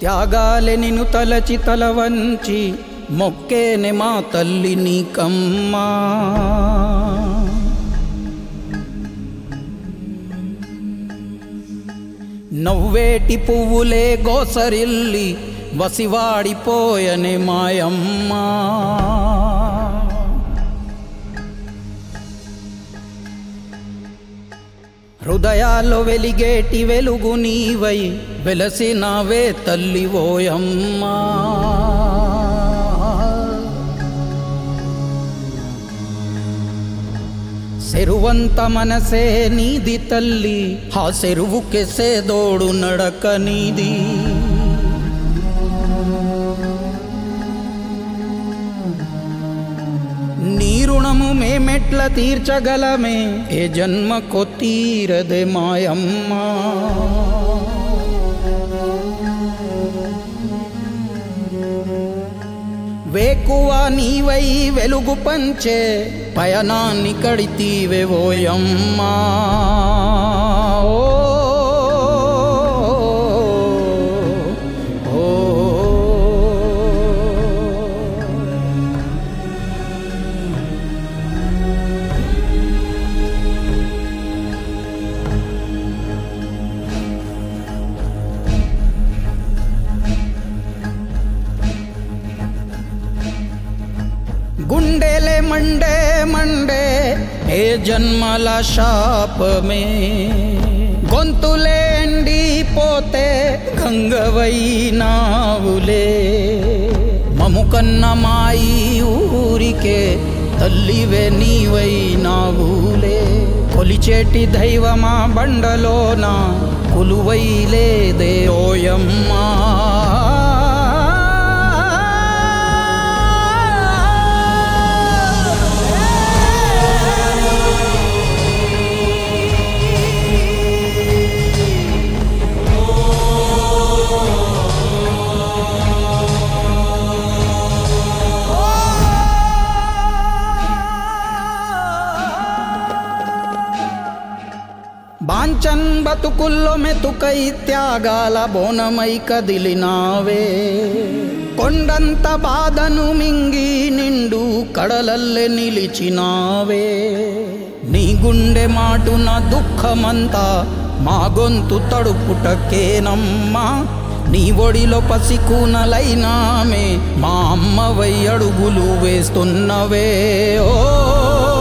త్యాగాలె నిను తలచి తల వంచి మొక్కేనె మా తల్లి నీకమ్మా నవ్వేటి పువ్వులే గోసరిల్లి వసివాడిపోయనే మాయమ్మా హృదయాల్లో వెలిగేటి వెలుగు నీవై వెలసినవే తల్లి ఓయమ్మా సెరువంత మనసే నీది తల్లి ఆ సెరువుకెసే దోడు నడక నీది నీ రుణము మేమెట్ల తీర్చగలమే ఏ జన్మకు తీరదే మాయమ్మా వేకువ నీవై వెలుగు పంచే పయనాన్ని కడితీవే ఓయమ్మా ఓ, ఓ, ఓ. గుండెలే మండే మండే ఏ జన్మల శాపమే గొంతులే ఎండిపోతే గంగవైనావులే మము కన్న మాయి ఊరికే తల్లివే నీవైనావులే కొలిచేటి దైవమా బండలోన కొలువై లేదే ఓయమ్మా బాంచన్ బతుకుల్లో మెతుకై త్యాగాల బోనమై కదిలినావే కొండంత బాధను మింగి నిండు కడలల్లె నిలిచినావే నీ గుండె మాటున దుఃఖమంతా మా గొంతు తడుపుటకేనమ్మా నీ ఒడిలో పసికూనలైనామే మా అమ్మవై అడుగులు వేస్తున్నవే ఓ